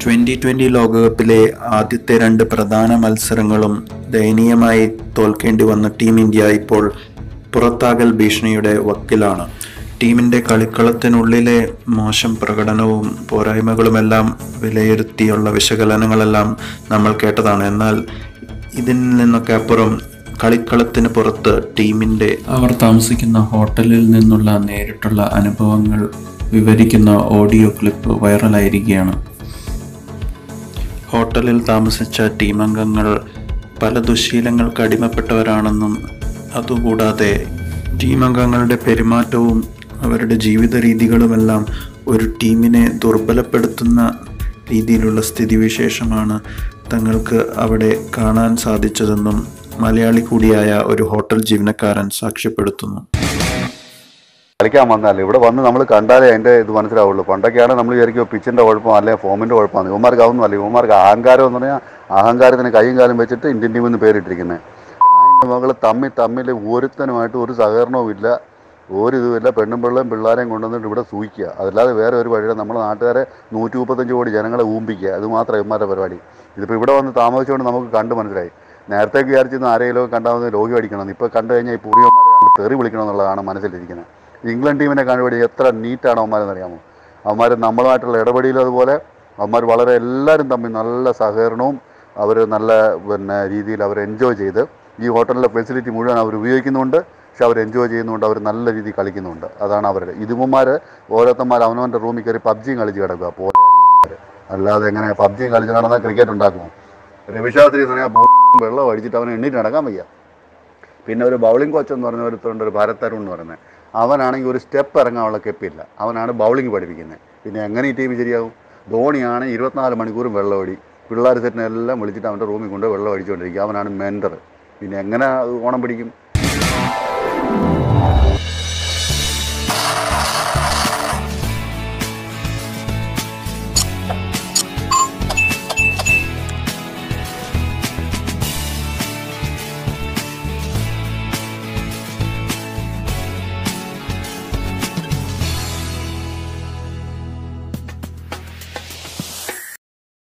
twenty twenty ലോകകപ്പിലെ ആദ്യത്തെ രണ്ട് പ്രധാന മത്സരങ്ങളും ദയനീയമായി തോൽക്കേണ്ടി വന്ന ടീം ഇന്ത്യ ഇപ്പോൾ പുറത്താകൽ ഭീഷണിയുടെ വക്കിലാണ് ടീമിൻ്റെ കളിക്കളത്തിനുള്ളിലെ മോശം പ്രകടനവും പോരായ്മകളുമെല്ലാം വിലയിരുത്തിയുള്ള വിശകലനങ്ങളെല്ലാം നമ്മൾ കേട്ടതാണ് എന്നാൽ ഇതിൽ നിന്നൊക്കെ അപ്പുറം കളിക്കളത്തിന് പുറത്ത് ടീമിൻ്റെ അവർ താമസിക്കുന്ന ഹോട്ടലിൽ നിന്നുള്ള നേരിട്ടുള്ള അനുഭവങ്ങൾ വിവരിക്കുന്ന ഓഡിയോ ക്ലിപ്പ് വൈറലായിരിക്കുകയാണ് ഹോട്ടലിൽ താമസിച്ച ടീമംഗങ്ങൾ പല ദുശീലങ്ങൾക്ക് അടിമപ്പെട്ടവരാണെന്നും അതുകൂടാതെ ടീമംഗങ്ങളുടെ പെരുമാറ്റവും അവരുടെ ജീവിത രീതികളുമെല്ലാം ഒരു ടീമിനെ ദുർബലപ്പെടുത്തുന്ന രീതിയിലുള്ള സ്ഥിതിവിശേഷമാണ് തങ്ങൾക്ക് അവിടെ കാണാൻ സാധിച്ചതെന്നും മലയാളി കൂടിയായ ഒരു ഹോട്ടൽ ജീവനക്കാരൻ സാക്ഷ്യപ്പെടുത്തുന്നു കളിക്കാൻ വന്നാലേ ഇവിടെ വന്ന് നമ്മൾ കണ്ടാലേ അതിൻ്റെ ഇത് മനസ്സിലാവുള്ളൂ പണ്ടൊക്കെയാണ് നമ്മൾ വിചാരിക്കും പിച്ചിൻ്റെ കുഴപ്പം അല്ലെങ്കിൽ ഫോമിൻ്റെ കുഴപ്പമാണ് ഇവന്മാർക്ക് അതൊന്നും അല്ല ഇവന്മാർക്ക് അഹങ്കാരം എന്ന് പറഞ്ഞാൽ അഹങ്കാരത്തിന് കൈയും കാലും വെച്ചിട്ട് ഇന്ത്യൻ ടീമിൽ നിന്ന് പേരിട്ടിരിക്കുന്നത് നായിൻ്റെ മകൾ തമ്മിൽ തമ്മിൽ ഒരുത്തനുമായിട്ട് ഒരു സഹകരണവും ഇല്ല ഒരു ഇതുമില്ല പെണ്ണും പിള്ളേയും പിള്ളേരെയും കൊണ്ടുവന്നിട്ട് ഇവിടെ സൂയിക്കുക അതല്ലാതെ വേറെ ഒരു വഴിയില്ല നമ്മുടെ നാട്ടുകാരെ നൂറ്റി മുപ്പത്തഞ്ച് കോടി ജനങ്ങളെ ഊമ്പിക്കുക അത് മാത്രം ഇവന്മാരുടെ പരിപാടി ഇതിപ്പോൾ ഇവിടെ വന്ന് താമസിച്ചുകൊണ്ട് നമുക്ക് കണ്ട് മനസ്സിലായി നേരത്തെ വിചാരിച്ചിരുന്ന ആരെങ്കിലും കണ്ടാൽ മതി ലോഹി അടിക്കണം ഇപ്പോൾ കണ്ടു കഴിഞ്ഞാൽ ഈ പൂർവികന്മാരെ കണ്ട് തെറി വിളിക്കണം എന്നുള്ളതാണ് മനസ്സിലിരിക്കുന്നത് ഇംഗ്ലണ്ട് ടീമിനെ കണ്ടുപിടി എത്ര നീറ്റാണ് അവന്മാരെന്ന് അറിയാമോ അവന്മാർ നമ്മളുമായിട്ടുള്ള ഇടപെടലും അതുപോലെ അവന്മാർ വളരെ എല്ലാവരും തമ്മിൽ നല്ല സഹകരണവും അവർ നല്ല പിന്നെ രീതിയിൽ അവർ എൻജോയ് ചെയ്ത് ഈ ഹോട്ടലിലെ ഫെസിലിറ്റി മുഴുവൻ അവർ ഉപയോഗിക്കുന്നുണ്ട് പക്ഷെ അവർ എൻജോയ് ചെയ്യുന്നുണ്ട് അവർ നല്ല രീതിയിൽ കളിക്കുന്നുണ്ട് അതാണ് അവരുടെ ഇതുമാർ ഓരോരുത്തന്മാർ അവനവൻ്റെ റൂമിൽ കയറി പബ്ജിയും കളിച്ച് കിടക്കുക പോരാടിമാർ അല്ലാതെ എങ്ങനെ പബ്ജിയും കളിച്ച് നടന്നാൽ ക്രിക്കറ്റ് ഉണ്ടാക്കുമോ രവിശാസ്ത്രി എന്ന് പറഞ്ഞാൽ ഭൂമി വെള്ളം അടിച്ചിട്ട് അവനെ എണ്ണീറ്റ് നടക്കാൻ വയ്യ പിന്നെ ഒരു ബൗളിംഗ് കോച്ച് എന്ന് പറഞ്ഞ ഒരുത്തുണ്ട് ഒരു ഭാരത് തരുൺ എന്ന് പറയുന്നത് അവനാണെങ്കിൽ ഒരു സ്റ്റെപ്പ് ഇറങ്ങാനുള്ള കെപ്പില്ല അവനാണ് ബൗളിംഗ് പഠിപ്പിക്കുന്നത് പിന്നെ എങ്ങനെ ഈ ടീം ശരിയാവും ധോണിയാണ് ഇരുപത്തിനാല് മണിക്കൂറും വെള്ളമടി പിള്ളേർ സെറ്റിനെ എല്ലാം വിളിച്ചിട്ട് അവൻ്റെ റൂമിൽ കൊണ്ട് വെള്ളം അടിച്ചുകൊണ്ടിരിക്കുക അവനാണ് മെൻറ്റർ പിന്നെ എങ്ങനെ ഓണം പിടിക്കും